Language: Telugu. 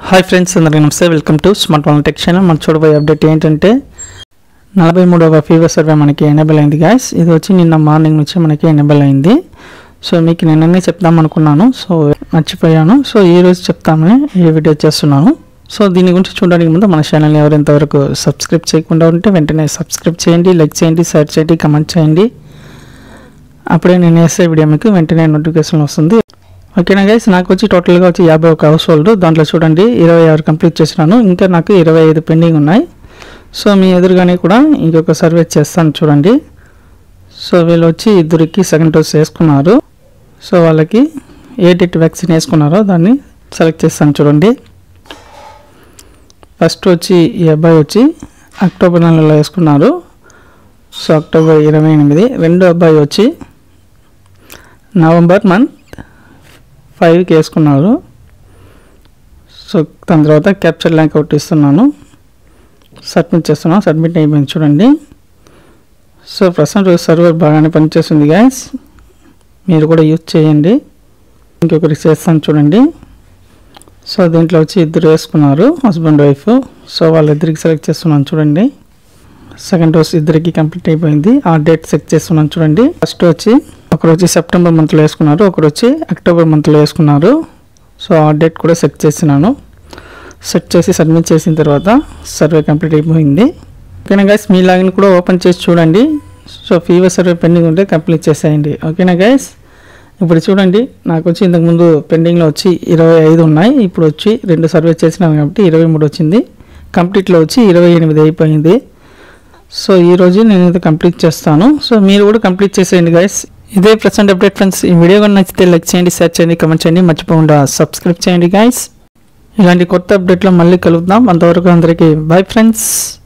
హాయ్ ఫ్రెండ్స్ అందరికీ నమస్తే welcome to smart one tech channel మనం చూడబోయే అప్డేట్ ఏంటంటే నలభై మూడవ ఫీవర్ సర్వే మనకి ఎనేబుల్ అయింది గ్యాస్ ఇది వచ్చి నిన్న మార్నింగ్ నుంచి మనకి ఎనేబుల్ అయింది సో మీకు నిన్ననే చెప్దాం అనుకున్నాను సో మర్చిపోయాను సో ఈ రోజు చెప్తామని ఈ వీడియో చేస్తున్నాను సో దీని గురించి చూడడానికి ముందు మన ఛానల్ని ఎవరు ఇంతవరకు సబ్స్క్రైబ్ చేయకుండా ఉంటే వెంటనే సబ్స్క్రైబ్ చేయండి లైక్ చేయండి షేర్ చేయండి కమెంట్ చేయండి అప్పుడే నేను వేసే వీడియో మీకు వెంటనే నోటిఫికేషన్ వస్తుంది ఓకేనా గైస్ నాకు వచ్చి టోటల్గా వచ్చి యాభై ఒక హౌస్ హోల్డ్ దాంట్లో చూడండి ఇరవై ఆరు కంప్లీట్ చేసినాను ఇంకా నాకు ఇరవై ఐదు పెండింగ్ ఉన్నాయి సో మీ ఎదురుగానే కూడా ఇంకొక సర్వే చేస్తాను చూడండి సో వీళ్ళు వచ్చి ఇద్దరికి సెకండ్ డోస్ వేసుకున్నారు సో వాళ్ళకి ఏ డేట్ వ్యాక్సిన్ వేసుకున్నారో దాన్ని సెలెక్ట్ చేస్తాను చూడండి ఫస్ట్ వచ్చి ఈ అబ్బాయి వచ్చి అక్టోబర్ నెలలో వేసుకున్నారు సో అక్టోబర్ ఇరవై ఎనిమిది రెండో అబ్బాయి వచ్చి నవంబర్ మంత్ ఫైవ్కి వేసుకున్నారు సో దాని తర్వాత క్యాప్చర్ ల్యాంక్ ఒకటి ఇస్తున్నాను సబ్మిట్ చేస్తున్నాను సబ్మిట్ అయిపోయింది చూడండి సో ప్రస్తుతం సర్వర్ బాగానే పనిచేస్తుంది గ్యాస్ మీరు కూడా యూజ్ చేయండి ఇంకొకరికి చేస్తాను చూడండి సో దీంట్లో వచ్చి ఇద్దరు వేసుకున్నారు హస్బెండ్ వైఫ్ సో వాళ్ళిద్దరికి సెలెక్ట్ చేస్తున్నాను చూడండి సెకండ్ డోస్ ఇద్దరికి కంప్లీట్ అయిపోయింది ఆ డేట్ సెట్ చేస్తున్నాను చూడండి ఫస్ట్ వచ్చి ఒకరు వచ్చి సెప్టెంబర్ మంత్లో వేసుకున్నారు ఒకరు వచ్చి అక్టోబర్ మంత్లో వేసుకున్నారు సో ఆ డేట్ కూడా సెట్ చేసినాను సెట్ చేసి సబ్మిట్ చేసిన తర్వాత సర్వే కంప్లీట్ అయిపోయింది ఓకేనా గైస్ మీ లాగిన్ కూడా ఓపెన్ చేసి చూడండి సో ఫీవర్ సర్వే పెండింగ్ ఉంటే కంప్లీట్ చేసేయండి ఓకేనా గైస్ ఇప్పుడు చూడండి నాకు వచ్చి ఇంతకుముందు పెండింగ్లో వచ్చి ఇరవై ఐదు ఉన్నాయి ఇప్పుడు వచ్చి రెండు సర్వే చేసినాను కాబట్టి ఇరవై మూడు వచ్చింది కంప్లీట్లో వచ్చి ఇరవై ఎనిమిది అయిపోయింది సో ఈ రోజు నేను ఇది కంప్లీట్ చేస్తాను సో మీరు కూడా కంప్లీట్ చేసేయండి గైస్ ఇదే ప్రజెంట్ అప్డేట్ ఫ్రెండ్స్ ఈ వీడియో కానీ నచ్చితే లైక్ చేయండి షేర్ చేయండి కమెంట్ చేయండి మర్చిపోకుండా సబ్స్క్రైబ్ చేయండి గైస్ ఇలాంటి కొత్త అప్డేట్లో మళ్ళీ కలుద్దాం అంతవరకు అందరికీ బాయ్ ఫ్రెండ్స్